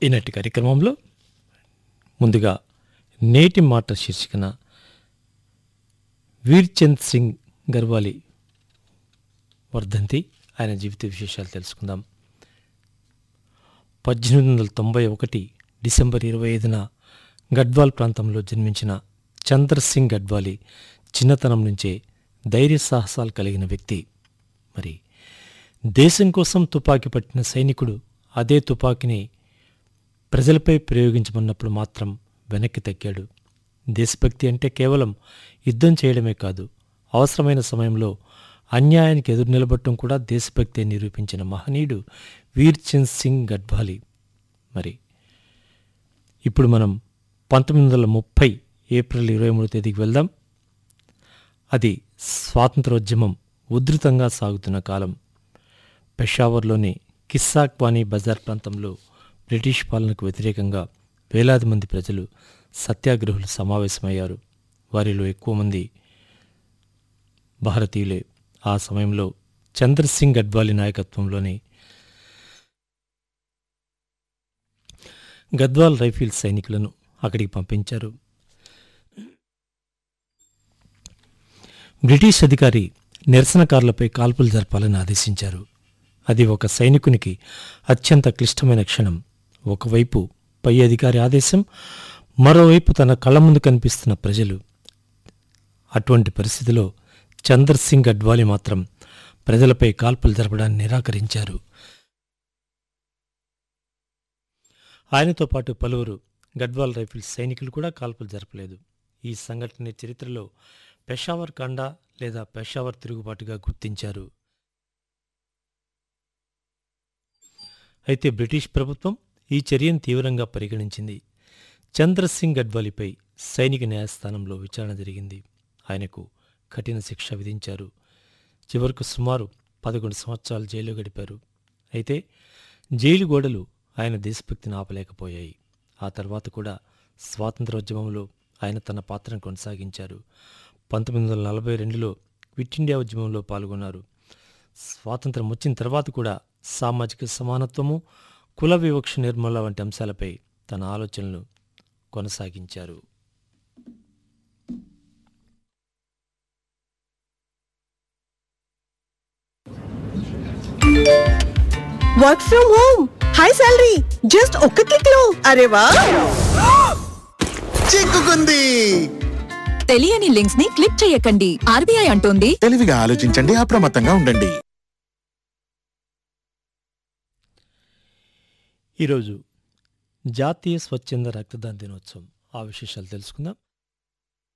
ఈనాటి కార్యక్రమంలో ముందుగా నేటి మాట శీర్షికన వీర్చంద్ సింగ్ గర్వాలి వర్ధంతి ఆయన జీవిత విశేషాలు తెలుసుకుందాం పద్దెనిమిది వందల తొంభై ఒకటి డిసెంబర్ ఇరవై ఐదున గడ్వాల్ ప్రాంతంలో జన్మించిన చంద్ర సింగ్ గడ్వాలి చిన్నతనం నుంచే ధైర్య సాహసాలు కలిగిన వ్యక్తి మరి దేశం కోసం తుపాకీ పట్టిన సైనికుడు అదే తుపాకీని ప్రజలపై ప్రయోగించమన్నప్పుడు మాత్రం వెనక్కి తగ్గాడు దేశభక్తి అంటే కేవలం యుద్ధం చేయడమే కాదు అవసరమైన సమయంలో అన్యాయానికి ఎదురు నిలబడటం కూడా దేశభక్తి అని నిరూపించిన మహనీయుడు వీర్చంద్ సింగ్ గడ్వాలి మరి ఇప్పుడు మనం పంతొమ్మిది వందల ముప్పై ఏప్రిల్ ఇరవై మూడో తేదీకి వెళ్దాం అది స్వాతంత్రోద్యమం ఉధృతంగా సాగుతున్న కాలం పెషావర్లోని కిస్సాక్వానీ బజార్ ప్రాంతంలో బ్రిటిష్ పాలనకు వ్యతిరేకంగా వేలాది మంది ప్రజలు సత్యాగ్రహులు సమావేశమయ్యారు వారిలో ఎక్కువ మంది భారతీయులే ఆ సమయంలో చంద్రసింగ్ గడ్వాలి నాయకత్వంలోని గద్వాల్ రైఫిల్స్ సైనికులను అక్కడికి పంపించారు బ్రిటిష్ అధికారి నిరసనకారులపై కాల్పులు జరపాలని ఆదేశించారు అది ఒక సైనికునికి అత్యంత క్లిష్టమైన క్షణం ఒకవైపు పై అధికారి ఆదేశం మరోవైపు తన కళ్ళ ముందు కనిపిస్తున్న ప్రజలు అటువంటి పరిస్థితిలో చందర్ సింగ్ అడ్వాలీ మాత్రం ప్రజలపై కాల్పులు జరపడాన్ని నిరాకరించారు ఆయనతో పాటు పలువురు గడ్వాల్ రైఫిల్స్ సైనికులు కూడా కాల్పులు జరపలేదు ఈ సంఘటన చరిత్రలో పెషావర్ కాండా లేదా పెషావర్ తిరుగుబాటుగా గుర్తించారు అయితే బ్రిటిష్ ప్రభుత్వం ఈ చర్యను తీవ్రంగా పరిగణించింది చంద్రసింగ్ గడ్వాలీపై సైనిక న్యాయస్థానంలో విచారణ జరిగింది ఆయనకు కఠిన శిక్ష విధించారు చివరకు సుమారు పదకొండు సంవత్సరాలు జైల్లో గడిపారు అయితే జైలు గోడలు ఆయన దేశభక్తిని ఆపలేకపోయాయి ఆ తర్వాత కూడా స్వాతంత్రోద్యమంలో ఆయన తన పాత్రను కొనసాగించారు పంతొమ్మిది వందల నలభై రెండులో క్విట్ ఇండియా ఉద్యమంలో పాల్గొన్నారు స్వాతంత్రం వచ్చిన తర్వాత కూడా సామాజిక సమానత్వము కుల వివక్ష నిర్మూలన వంటి అంశాలపై తన ఆలోచనలు కొనసాగించారు work from home high salary just ఒక్క క్లిక్ లో అరే వా చిక్కుకుంది తెలియని లింక్స్ ని క్లిక్ చేయకండి ఆర్బీఐ అంటోంది తెలివిగా ఆలోచించండి అప్రమత్తంగా ఉండండి ఈరోజు జాతీయ స్వచ్ఛంద రక్తదాన దినోత్సవం ఆ విశేషాలు తెలుసుకుందాం